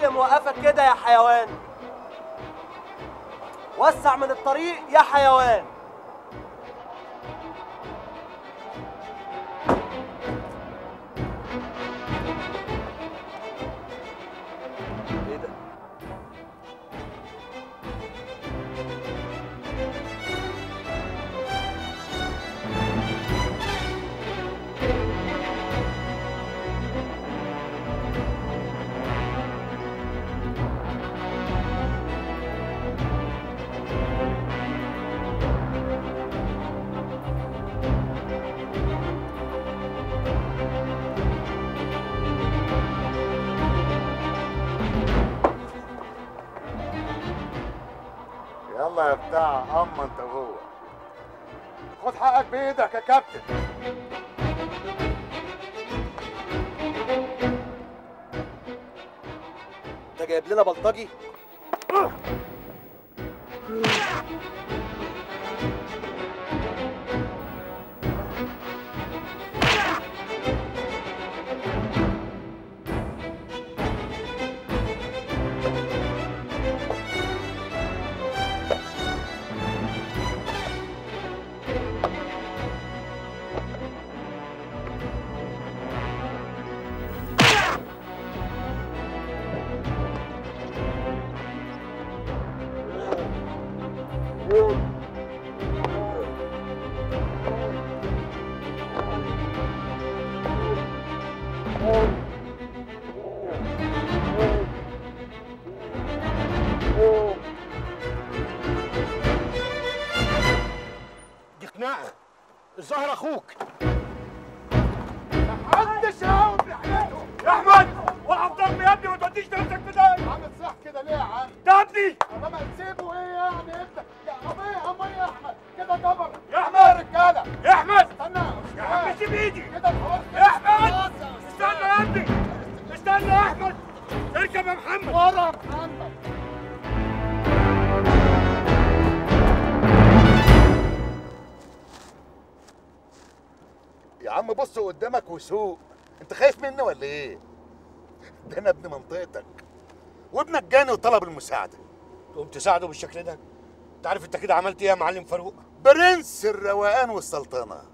اللي موقفك كده يا حيوان وسع من الطريق يا حيوان ايه ده يلا يا بتاع اما انت وهو خد حقك بايدك يا كابتن انت جايب لنا بلطجي دي خناقه الظاهر اخوك محدش هاوي بحياته يا احمد وقف ضرب يا ابني ما توديش نفسك في ده عامل صح كده ليه يا عم ده ابني طب ما تسيبه ايه يعني انت يا ابويا ابويا يا احمد كده كبر يا أحمد. يا رجاله يا احمد استنى يا عم سيب ايدي كده الحوار يا احمد استنى يا ابني استنى يا احمد اركب يا محمد ورا محمد يا عم بص قدامك وسوق انت خايف مني ولا ايه ده انا ابن منطقتك وابنك جاني وطلب المساعده تقوم تساعده بالشكل ده انت عارف انت كده عملت ايه يا معلم فاروق برنس الروقان والسلطنه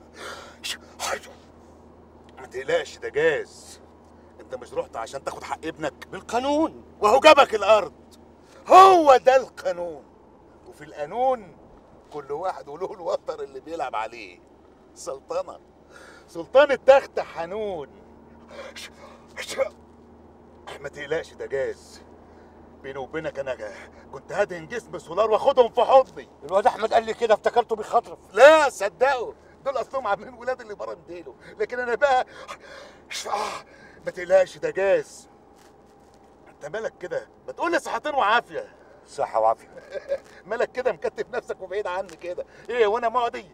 ما تقلقش ده جاز انت مش رحت عشان تاخد حق ابنك بالقانون وهو جابك الارض هو ده القانون وفي القانون كل واحد وله الوتر اللي بيلعب عليه سلطنه سلطان التخت حنون ما تقلقش ده جاز بيني وبينك انا كنت هدهن جسم سولار واخدهم في حضني الواد احمد قال لي كده افتكرته بيخطرف لا صدقوا دول اصلهم عاملين ولاد اللي بره مديله لكن انا بقى آه، ما تقلقش ده جاز انت مالك كده ما تقول لي صحتين وعافيه صحه وعافيه مالك كده مكتف نفسك وبعيد عني كده ايه وانا معدي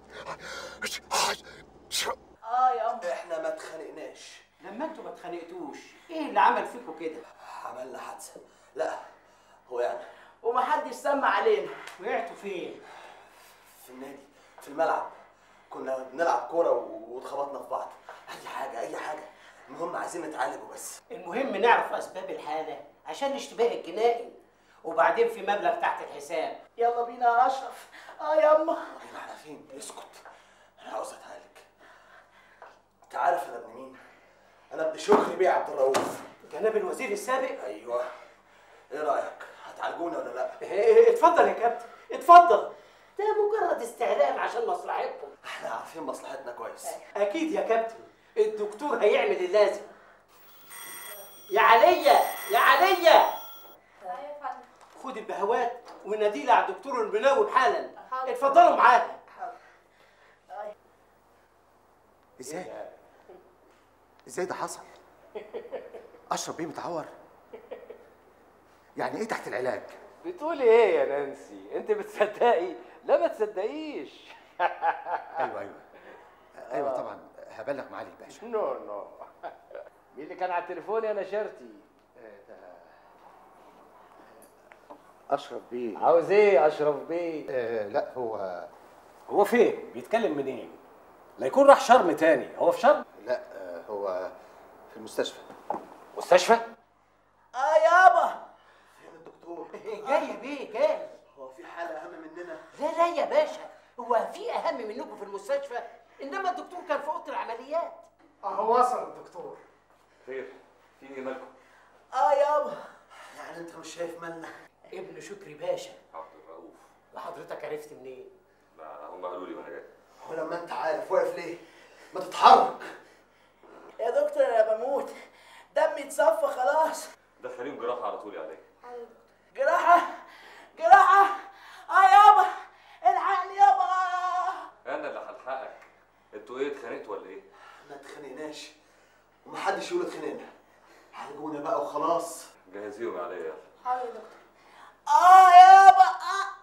اه يا أم احنا ما اتخانقناش لما انتوا ما اتخانقتوش ايه اللي عمل فيكم كده عملنا حادثه لا هو يعني ومحدش سمع علينا وقعتوا فين في النادي في الملعب كنا بنلعب كوره و- واتخبطنا في بعض اي حاجه اي حاجه المهم عايزين نتعالج وبس المهم نعرف اسباب الحاله عشان الاشتباه الجنائي وبعدين في مبلغ تحت الحساب يلا بينا يا اشرف اه ياما طب احنا فين اسكت انا عاوز اتعالج انت عارف انا ابن مين انا ابن شكري بيه عبد الرؤوف جناب الوزير السابق ايوه ايه رايك هتعالجونا ولا لا إيه، اتفضل يا كابتن اتفضل ده مجرد استعلام عشان مصلحتكم احنا عارفين مصلحتنا كويس اكيد يا كابتن الدكتور هيعمل اللازم يا عليا يا عليا خد البهوات وناديلي على الدكتور المناوب حالا اتفضلوا معاها ازاي؟ ازاي ده حصل؟ اشرف بيه متعور؟ يعني ايه تحت العلاج؟ بتقولي ايه يا نانسي انت بتصدقي لا ما تصدقيش ايوه ايوه ايوه طبعا هبلغ معالي الباشا نو نو مين اللي كان على التليفون يا نشرتي اشرف بيه عاوز ايه اشرف بيه آه لا هو هو فين؟ بيتكلم منين؟ لا يكون راح شرم تاني، هو في شرم؟ لا آه هو في المستشفى مستشفى؟ اه يابا بيه جاي هو في حاله اهم مننا لا لا يا باشا هو في اهم منكم في المستشفى انما الدكتور كان في اوضه العمليات اهو وصل الدكتور خير في ايه مالكم اه يابا يعني انت مش شايف مالنا ابن شكري باشا عبد الرؤوف وحضرتك عرفت منين ما هم قالوا لي وانا جاي ولما انت عارف واقف ليه ما تتحرك يا دكتور انا بموت دمي اتصفى خلاص دخليهم جراحه على طول يا علي جراحة جراحة اه يابا الحقني يابا انا اللي هلحقك انتوا ايه اتخانقتوا ولا ايه ما اتخانقناش ومحدش يقول اتخانقنا عالجونا بقى وخلاص جهزيهم يا علي يلا حاضر يا دكتور اه يابا آه.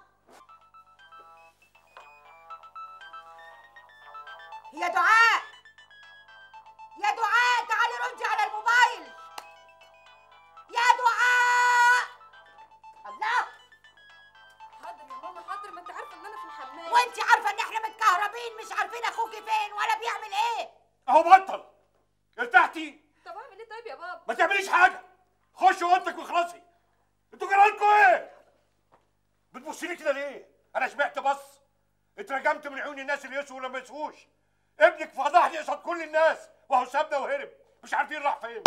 يا دعاء يا دعاء تعالي ردي على الموبايل يا دعاء الله حاضر يا ماما حاضر ما انت عارفه ان انا في الحمام وانت عارفه ان احنا متكهربين مش عارفين اخوكي فين ولا بيعمل ايه اهو بطل ارتحتي طب اعمل ايه طيب يا بابا ما تعمليش حاجه خشي اوضتك واخلصي انتوا جرالكوا ايه بتبصي لي كده ليه انا شبعت بص اترجمت من عيون الناس اللي يسووا ولا ما يسووش ابنك فضحني قصاد كل الناس وهو سابنا وهرب مش عارفين راح فين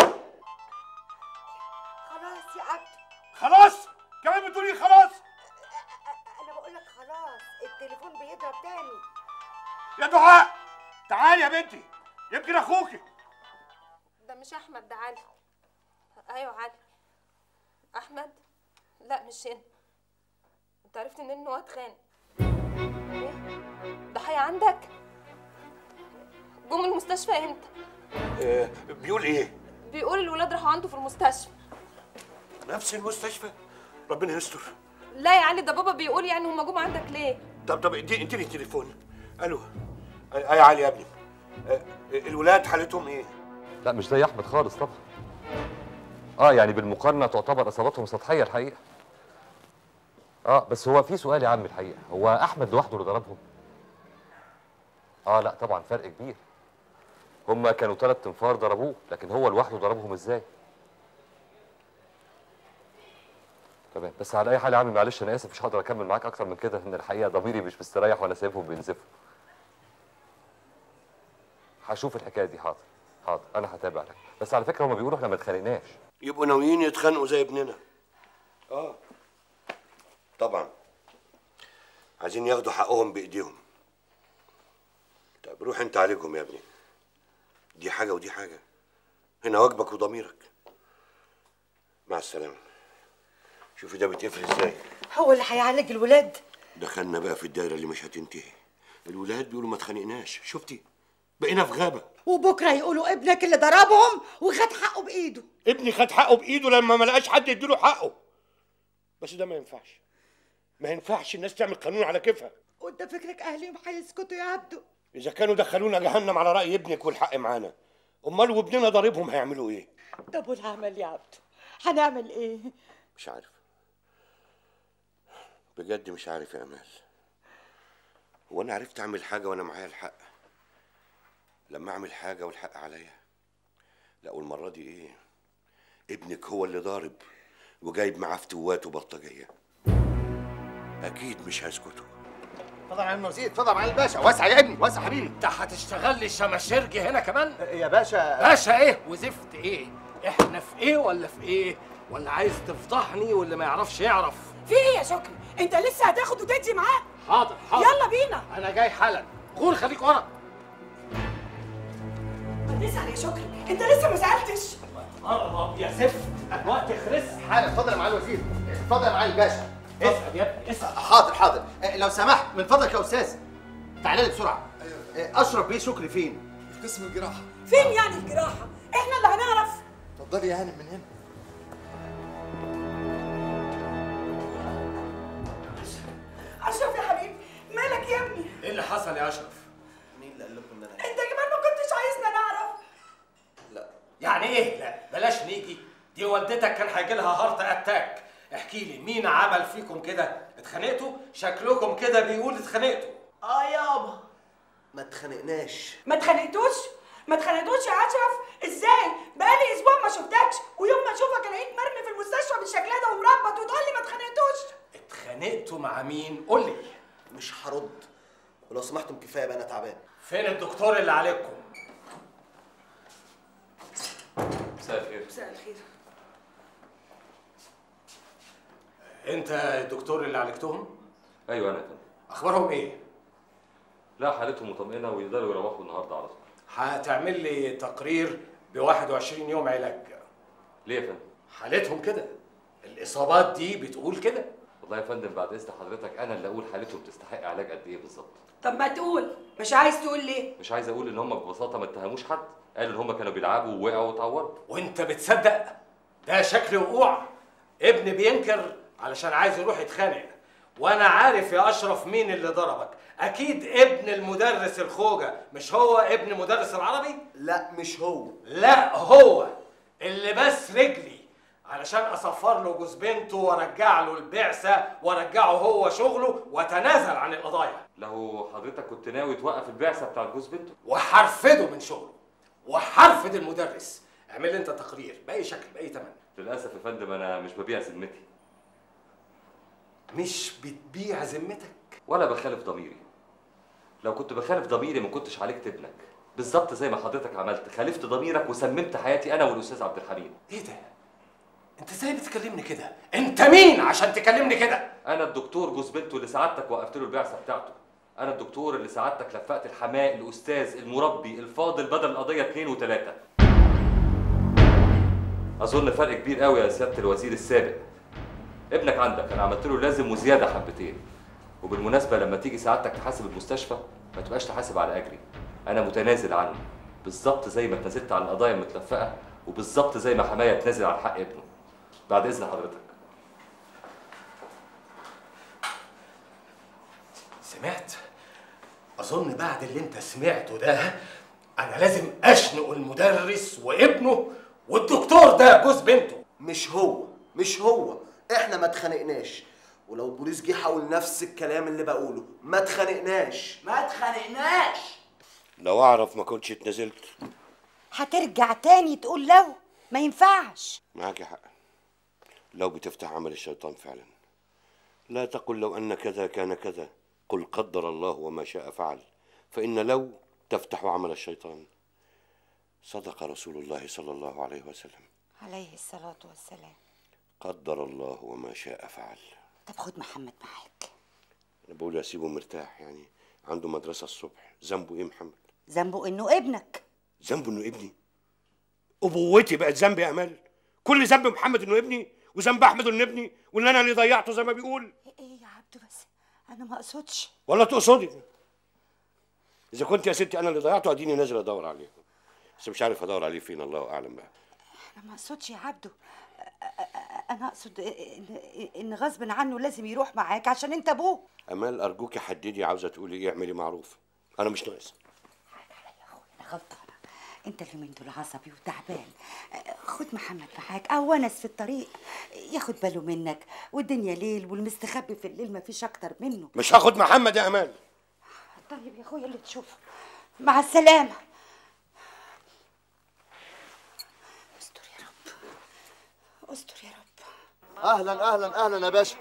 خلاص يا عبد خلاص كمان بتقولي خلاص انا بقول لك خلاص التليفون بيضرب تاني يا دعاء تعالي يا بنتي يمكن اخوكي ده مش احمد ده علي ايوه علي احمد لا مش هنا انت عرفت منين ان هو اتخانق ايه ضحية عندك جم المستشفى امتى آه بيقول ايه بيقول الولاد راحوا عنده في المستشفى نفس المستشفى ربنا يستر لا يا علي ده بابا بيقول يعني هما جم عندك ليه طب طب ادي اديني التليفون الو اي علي يا ابني آه، الولاد حالتهم ايه لا مش زي احمد خالص طبعا اه يعني بالمقارنه تعتبر اصاباتهم سطحيه الحقيقه اه بس هو في سؤال يا عم الحقيقه هو احمد لوحده اللي ضربهم اه لا طبعا فرق كبير هما كانوا ثلاث تنفار ضربوه لكن هو لوحده ضربهم ازاي تمام بس على اي حال يا عم معلش انا اسف مش هقدر اكمل معاك اكتر من كده ان الحقيقه ضميري مش مستريح وانا سايبهم بينزفوا هشوف الحكايه دي حاضر حاضر انا هتابع لك بس على فكره هما بيقولوا احنا ما اتخانقناش يبقوا ناويين يتخانقوا زي ابننا اه طبعا عايزين ياخدوا حقهم بايديهم طب روح انت عالجهم يا ابني دي حاجه ودي حاجه هنا واجبك وضميرك مع السلامه شوفي ده بيتقفل ازاي هو اللي هيعالج الولاد دخلنا بقى في الدايره اللي مش هتنتهي الولاد بيقولوا ما اتخانقناش شفتي بقينا في غابه وبكره يقولوا ابنك اللي ضربهم وخد حقه بايده ابني خد حقه بايده لما ما لقاش حد يديله حقه بس ده ما ينفعش ما ينفعش الناس تعمل قانون على كيفها وانت فكرك اهلهم هيسكتوا يا عبدو اذا كانوا دخلونا جهنم على راي ابنك والحق معانا امال وابننا ضاربهم هيعملوا ايه طب والعمل يا عبدو هنعمل ايه مش عارف بجد مش عارف يا امال هو انا عرفت اعمل حاجه وانا معايا الحق لما اعمل حاجه والحق عليا لا والمره دي ايه ابنك هو اللي ضارب وجايب معاه فتوات وبلطجيه اكيد مش هيسكتوا اتفضل يا عم وزير اتفضل يا معالي الباشا واسع يا ابني واسع حبيبي انت هتشتغل لي شماشرجي هنا كمان يا باشا باشا ايه وزفت ايه احنا في ايه ولا في ايه ولا عايز تفضحني واللي ما يعرفش يعرف في ايه يا شكري انت لسه هتاخد وتدي معاه حاضر حاضر يلا بينا انا جاي حالا غور خليك ورا ما تسال يا شكري انت لسه ما سالتش قرب يا زفت الوقت خلص حالا اتفضل يا معالي الوزير اتفضل يا معالي الباشا اسال يا ابني اسال حاضر حاضر آه، لو سمحت من فضلك يا استاذ تعالى لي بسرعه آه، اشرف بيه شكري فين في قسم الجراحة فين يعني الجراحه احنا اللي هنعرف اتفضلي يا هانم من هنا اشرف يا حبيبي مالك يا ابني ايه اللي حصل يا اشرف مين اللي قال لكم ان انا انت كمان ما كنتش عايزنا نعرف لا يعني ايه لا بلاش نيجي دي والدتك كان هيجي لها هارت اتاك احكي لي مين عمل فيكم كده اتخانقتوا شكلكم كده بيقول اتخانقتوا اه يابا ما اتخانقناش ما اتخانقتوش ما اتخانقتوش يا اشرف ازاي بقالي اسبوع ما شفتكش ويوم ما اشوفك الاقيك مرمي في المستشفى بالشكل ده ومربط وتقول لي ما اتخانقتوش اتخانقتوا مع مين قول لي مش هرد ولو سمحتم كفايه بقى انا تعبان فين الدكتور اللي عليكم مساء الخير مساء الخير انت الدكتور اللي عالجتهم ايوه انا يا فندم اخبارهم ايه لا حالتهم مطمئنه ويقدروا يروحوا النهارده على طول هتعمل لي تقرير ب 21 يوم علاج ليه يا فندم حالتهم كده الاصابات دي بتقول كده والله يا فندم بعد اذن حضرتك انا اللي اقول حالتهم تستحق علاج قد ايه بالظبط طب ما تقول مش عايز تقول ليه مش عايز اقول ان هم ببساطه ما اتهموش حد قالوا ان هم كانوا بيلعبوا ووقعوا واتعوروا وانت بتصدق ده شكل وقوع ابن بينكر علشان عايز يروح يتخانق وانا عارف يا اشرف مين اللي ضربك اكيد ابن المدرس الخوجه مش هو ابن مدرس العربي لا مش هو لا هو اللي بس رجلي علشان اصفر له جوز بنته وارجع له البعثه وارجعه هو شغله واتنازل عن القضايا لو حضرتك كنت ناوي توقف البعثه بتاع جوز بنته وحرفده من شغله وحرفد المدرس اعمل لي انت تقرير باي شكل باي ثمن للاسف يا فندم انا مش ببيع ذمتي مش بتبيع ذمتك ولا بخالف ضميري لو كنت بخالف ضميري ما كنتش عالجت ابنك بالظبط زي ما حضرتك عملت خالفت ضميرك وسممت حياتي انا والاستاذ عبد الحميد ايه ده انت ازاي بتكلمني كده انت مين عشان تكلمني كده انا الدكتور جوز بنته اللي سعادتك وقفت له البعثه بتاعته انا الدكتور اللي سعادتك لفقت الحماء الاستاذ المربي الفاضل بدل القضيه اثنين وثلاثه اظن فرق كبير قوي يا سياده الوزير السابق ابنك عندك انا عملت له لازم وزياده حبتين وبالمناسبه لما تيجي سعادتك تحاسب المستشفى ما تبقاش تحاسب على اجري انا متنازل عنه بالظبط زي ما اتنازلت عن القضايا المتلفقه وبالظبط زي ما حمايه اتنازل عن حق ابنه بعد اذن حضرتك سمعت اظن بعد اللي انت سمعته ده انا لازم اشنق المدرس وابنه والدكتور ده جوز بنته مش هو مش هو احنا ما اتخانقناش ولو البوليس جه حاول نفس الكلام اللي بقوله ما اتخانقناش ما اتخانقناش لو اعرف ما كنتش اتنزلت هترجع تاني تقول لو ما ينفعش معاك حق لو بتفتح عمل الشيطان فعلا لا تقل لو ان كذا كان كذا قل قدر الله وما شاء فعل فان لو تفتح عمل الشيطان صدق رسول الله صلى الله عليه وسلم عليه الصلاة والسلام قدر الله وما شاء فعل طب خد محمد معاك انا بقول اسيبه مرتاح يعني عنده مدرسه الصبح ذنبه ايه محمد ذنبه انه ابنك ذنبه انه ابني ابوتي بقت ذنبي يا امال كل ذنب محمد انه ابني وذنب احمد انه ابني وان انا اللي ضيعته زي ما بيقول ايه يا عبدو بس انا ما اقصدش ولا تقصدي اذا كنت يا ستي انا اللي ضيعته اديني نازل ادور عليه بس مش عارف ادور عليه فين الله اعلم بقى انا ما اقصدش يا عبدو أ- أ- أ- انا اقصد ان ان غصب عنه لازم يروح معاك عشان انت ابوه امال ارجوكي حددي عاوزه تقولي ايه اعملي معروف انا مش ناقص انا غلطانه انت اليومين دول عصبي وتعبان خد محمد معاك او ونس في الطريق ياخد باله منك والدنيا ليل والمستخبي في الليل ما فيش اكتر منه مش هاخد محمد يا امال طيب يا اخويا اللي تشوفه مع السلامه استر يا رب استر يا رب اهلا اهلا اهلا يا باشا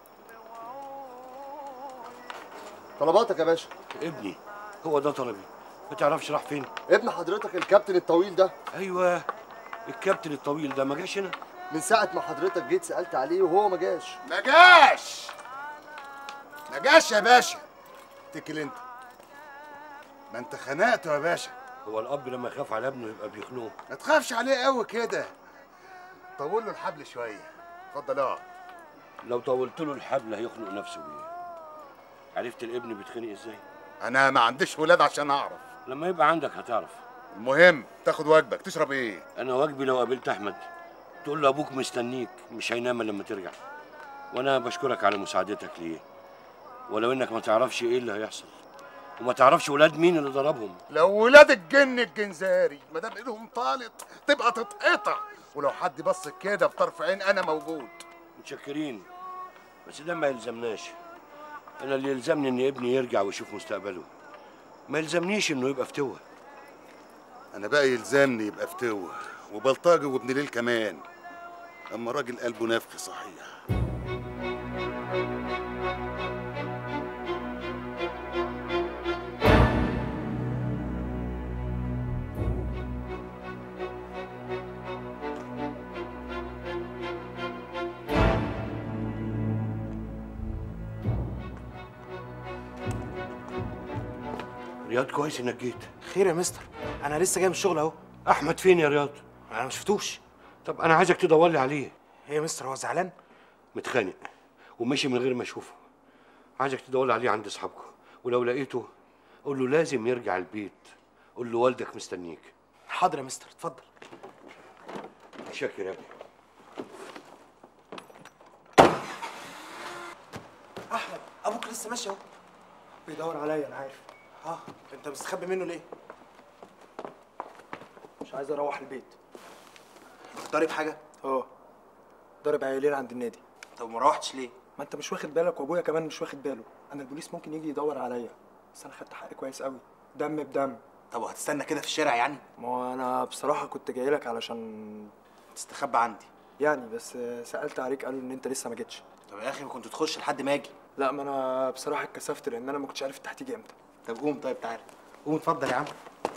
طلباتك يا باشا ابني هو ده طلبي ما تعرفش راح فين ابن حضرتك الكابتن الطويل ده ايوه الكابتن الطويل ده ما جاش هنا من ساعة ما حضرتك جيت سألت عليه وهو ما جاش ما جاش ما جاش يا باشا اتكل انت ما انت خنقته يا باشا هو الاب لما يخاف على ابنه يبقى بيخنقه ما تخافش عليه قوي كده طول له الحبل شويه اتفضل اقعد لو طولت له الحبل هيخنق نفسه بيه عرفت الابن بيتخنق ازاي انا ما عنديش ولاد عشان اعرف لما يبقى عندك هتعرف المهم تاخد واجبك تشرب ايه انا واجبي لو قابلت احمد تقول له ابوك مستنيك مش هينام إلا لما ترجع وانا بشكرك على مساعدتك ليه ولو انك ما تعرفش ايه اللي هيحصل وما تعرفش ولاد مين اللي ضربهم لو ولاد الجن الجنزاري ما دام ايدهم طالت تبقى تتقطع ولو حد بص كده في طرف عين انا موجود متشكرين بس ده ما يلزمناش انا اللي يلزمني ان ابني يرجع ويشوف مستقبله ما يلزمنيش انه يبقى فتوه انا بقى يلزمني يبقى فتوه وبلطجي وابن ليل كمان اما راجل قلبه نافخ صحيح رياض كويس انك جيت خير يا مستر انا لسه جاي من الشغل اهو احمد فين يا رياض انا ما شفتوش طب انا عايزك تدور لي عليه ايه يا مستر هو زعلان متخانق ومشي من غير ما اشوفه عايزك تدور لي عليه عند اصحابكم ولو لقيته قول له لازم يرجع البيت قول له والدك مستنيك حاضر يا مستر اتفضل شاكر يا ابني احمد ابوك لسه ماشي اهو بيدور عليا انا عارف اه انت مستخبي منه ليه مش عايز اروح البيت انت ضارب حاجه اه ضارب عيالين عند النادي طب ما روحتش ليه ما انت مش واخد بالك وابويا كمان مش واخد باله انا البوليس ممكن يجي يدور عليا بس انا خدت حقي كويس قوي دم بدم طب وهتستنى كده في الشارع يعني ما هو انا بصراحه كنت جاي لك علشان تستخبى عندي يعني بس سالت عليك قالوا ان انت لسه ما جيتش طب يا اخي ما كنت تخش لحد ما اجي لا ما انا بصراحه اتكسفت لان انا ما كنتش عارف انت هتيجي امتى طب قوم طيب تعالى قوم اتفضل يا عم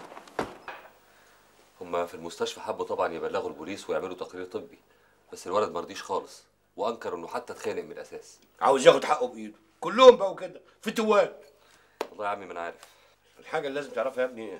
هما في المستشفى حبوا طبعا يبلغوا البوليس ويعملوا تقرير طبي بس الولد مرضيش خالص وانكر انه حتى اتخانق من الاساس عاوز ياخد حقه بايده كلهم بقوا كده فتوات والله يا عمي ما انا عارف الحاجه اللي لازم تعرفها يا ابني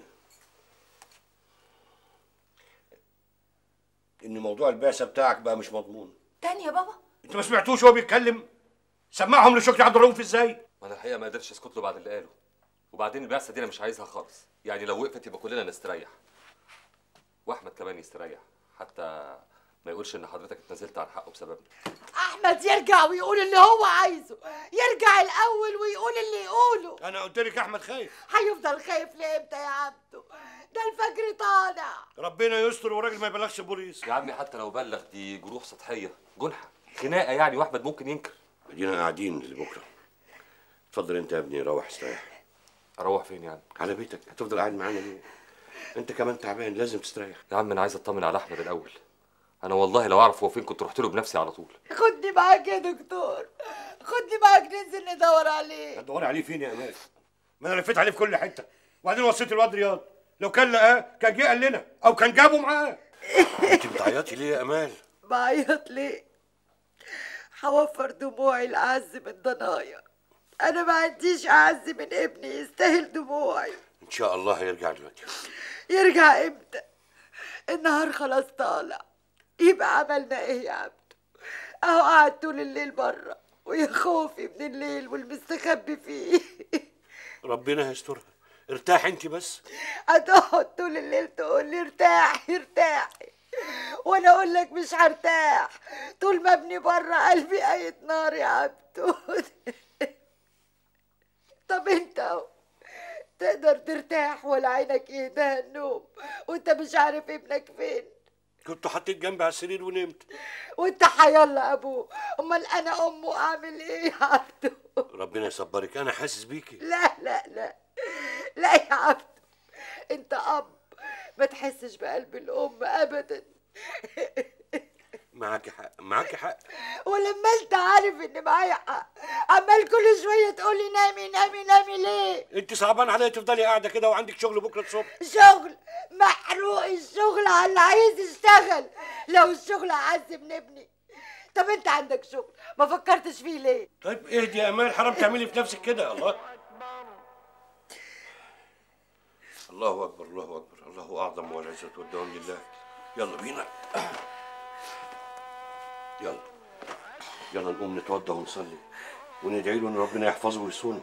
ان موضوع البعثه بتاعك بقى مش مضمون تاني يا بابا انت ما سمعتوش وهو بيتكلم سمعهم لشكري عبد الرؤوف ازاي ما انا الحقيقه ما قدرتش اسكت له بعد اللي قاله وبعدين البعثه دي انا مش عايزها خالص يعني لو وقفت يبقى كلنا نستريح واحمد كمان يستريح حتى ما يقولش ان حضرتك اتنازلت عن حقه بسببنا احمد يرجع ويقول اللي هو عايزه يرجع الاول ويقول اللي يقوله انا قلت لك احمد خايف هيفضل خايف لامتى يا عبده ده الفجر طالع ربنا يستر وراجل ما يبلغش البوليس يا عمي حتى لو بلغ دي جروح سطحيه جنحه خناقه يعني واحمد ممكن ينكر ادينا قاعدين لبكره اتفضل انت يا ابني روح استريح اروح فين يعني على بيتك هتفضل قاعد معانا ليه انت كمان تعبان لازم تستريح يا عم انا عايز اطمن على احمد الاول انا والله لو اعرف هو فين كنت رحت له بنفسي على طول خدني معاك يا دكتور خدني معاك ننزل ندور عليه هتدوري عليه فين يا امال ما انا لفيت عليه في كل حته وبعدين وصيت الواد رياض لو كان لقاه كان جه قال لنا او كان جابه معاه انت بتعيطي ليه يا امال بعيط ليه هوفر دموعي الأعز من ضنايا أنا ما عنديش أعز من ابني يستاهل دموعي ان شاء الله هيرجع دلوقتي يرجع امتى النهار خلاص طالع يبقى عملنا ايه يا عبده اهو قاعد طول الليل بره ويا خوفي من الليل والمستخبي فيه ربنا هيسترها ارتاح انت بس هتقعد طول الليل تقول لي ارتاحي ارتاحي وانا اقول لك مش هرتاح طول ما ابني بره قلبي اية نار يا عبده طب انت اهو تقدر ترتاح ولا عينك ايدها النوم وانت مش عارف ابنك فين كنت حطيت جنبي على السرير ونمت وانت حيلا ابوه امال انا امه اعمل ايه يا عبده ربنا يصبرك انا حاسس بيكي لا لا لا لا يا عبده انت اب ما تحسش بقلب الام ابدا معاكي حق معاكي حق ولما انت عارف ان معايا حق عمال كل شويه تقولي نامي نامي نامي ليه انت صعبان عليا تفضلي قاعده كده وعندك شغل بكره الصبح شغل محروق الشغل على اللي عايز يشتغل لو الشغل اعز من ابني طب انت عندك شغل ما فكرتش فيه ليه طيب اهدي يا امال حرام تعملي في نفسك كده الله الله اكبر الله اكبر الله اعظم والعزه والدوام لله يلا بينا يلا يلا نقوم نتوضى ونصلي وندعي له ان ربنا يحفظه ويصونه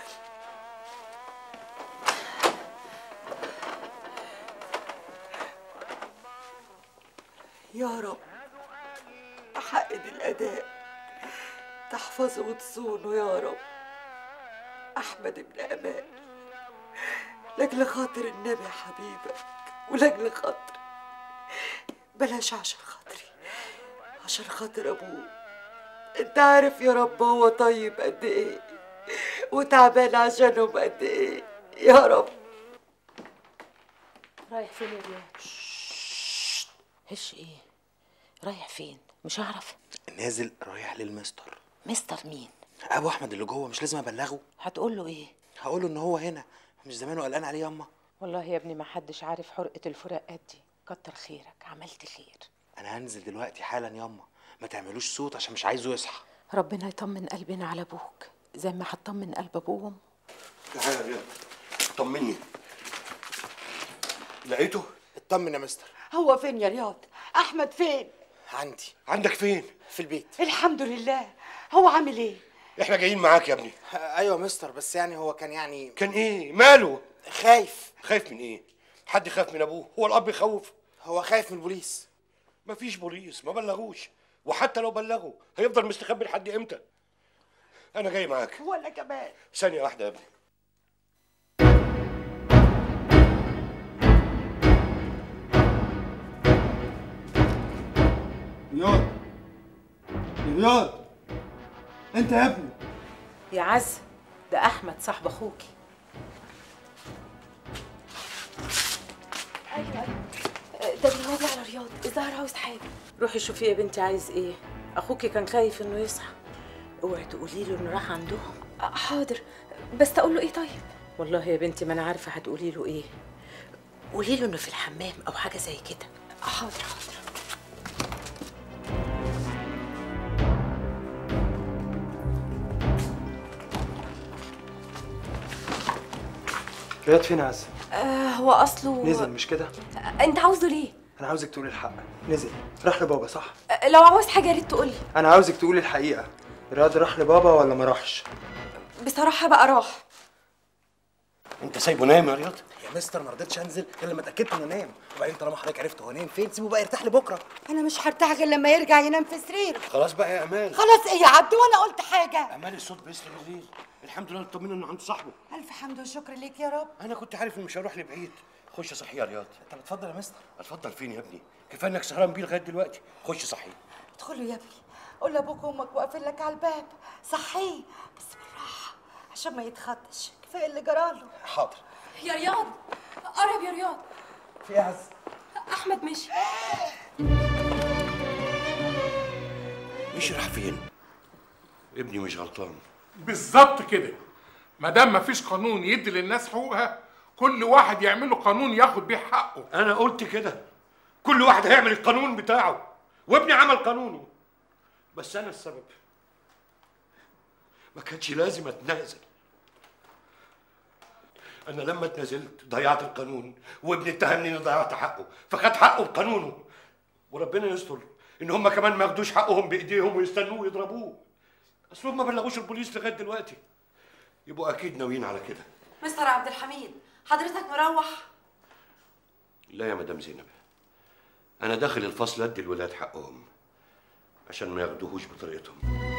يا رب حقد الأداء تحفظه وتصونه يا رب أحمد ابن أمان لأجل خاطر النبي حبيبك ولأجل خاطر بلاش عشان خاطري عشان خاطر أبوه أنت عارف يا رب هو طيب قد إيه وتعبان عشانهم قد إيه يا رب رايح فين يا ريان هش ايه رايح فين مش هعرف نازل رايح للمستر مستر مين ابو احمد اللي جوه مش لازم ابلغه هتقول له ايه هقول له ان هو هنا مش زمانه قلقان عليه ياما والله يا ابني ما حدش عارف حرقه الفراقات دي كتر خيرك عملت خير انا هنزل دلوقتي حالا ياما ما تعملوش صوت عشان مش عايزه يصحى ربنا يطمن قلبنا على ابوك زي ما هتطمن قلب ابوه وامه تعالى يا رياض طمني لقيته اطمن يا مستر هو فين يا رياض احمد فين عندي عندك فين في البيت الحمد لله هو عامل ايه احنا جايين معاك يا ابني ايوه مستر بس يعني هو كان يعني كان ايه ماله خايف خايف من ايه حد يخاف من ابوه هو الاب يخوف هو خايف من البوليس مفيش بوليس ما بلغوش وحتى لو بلغوا هيفضل مستخبي لحد امتى انا جاي معاك وانا كمان ثانيه واحده يا ابني رياض يا رياض انت يا ابني يا عز ده احمد صاحب اخوكي ايوه ايوه ده بينادي على رياض الظاهر عاوز حاجه روحي شوفي يا بنتي عايز ايه اخوكي كان خايف انه يصحى اوعي تقولي له انه راح عندهم حاضر بس اقول له ايه طيب والله يا بنتي ما انا عارفه هتقولي له ايه قولي له انه في الحمام او حاجه زي كده حاضر حاضر رياض فين يا عز آه هو اصله نزل مش كده آه، انت عاوزه ليه انا عاوزك تقولي الحق نزل راح لبابا صح آه، لو عاوز حاجه يا ريت تقولي انا عاوزك تقولي الحقيقه رياض راح لبابا ولا ما راحش بصراحه بقى راح انت سايبه نايم يا رياض يا مستر ما رضيتش انزل غير لما اتاكدت انه نام وبعدين طالما حضرتك عرفت هو نايم فين سيبه بقى يرتاح لبكره انا مش هرتاح غير لما يرجع ينام في سريره خلاص بقى يا امال خلاص ايه يا عبدو وانا قلت حاجه امال الصوت بيسرق الليل الحمد لله اطمنا انه عند صاحبه الف حمد وشكر ليك يا رب انا كنت عارف انه مش هروح لبعيد خش صحي يا رياض طب اتفضل يا مستر اتفضل فين يا ابني كفايه انك سهران بيه لغايه دلوقتي خش صحي ادخلوا يا ابني قول لابوك وامك واقفين لك على الباب صحيه بس بالراحه عشان ما يتخضش كفايه اللي جراله حاضر يا رياض قرب يا رياض في ايه يا عز احمد مشي مش راح فين ابني مش غلطان بالظبط كده ما دام مفيش قانون يدي للناس حقوقها كل واحد يعمل له قانون ياخد بيه حقه انا قلت كده كل واحد هيعمل القانون بتاعه وابني عمل قانونه بس انا السبب ما كانش لازم اتنازل انا لما اتنازلت ضيعت القانون وابني اتهمني اني ضيعت حقه فخد حقه بقانونه وربنا يستر ان هم كمان ما ياخدوش حقهم بايديهم ويستنوه يضربوه اصلهم ما بلغوش البوليس لغايه دلوقتي يبقوا اكيد ناويين على كده مستر عبد الحميد حضرتك مروح لا يا مدام زينب انا داخل الفصل ادي الولاد حقهم عشان ما ياخدوهوش بطريقتهم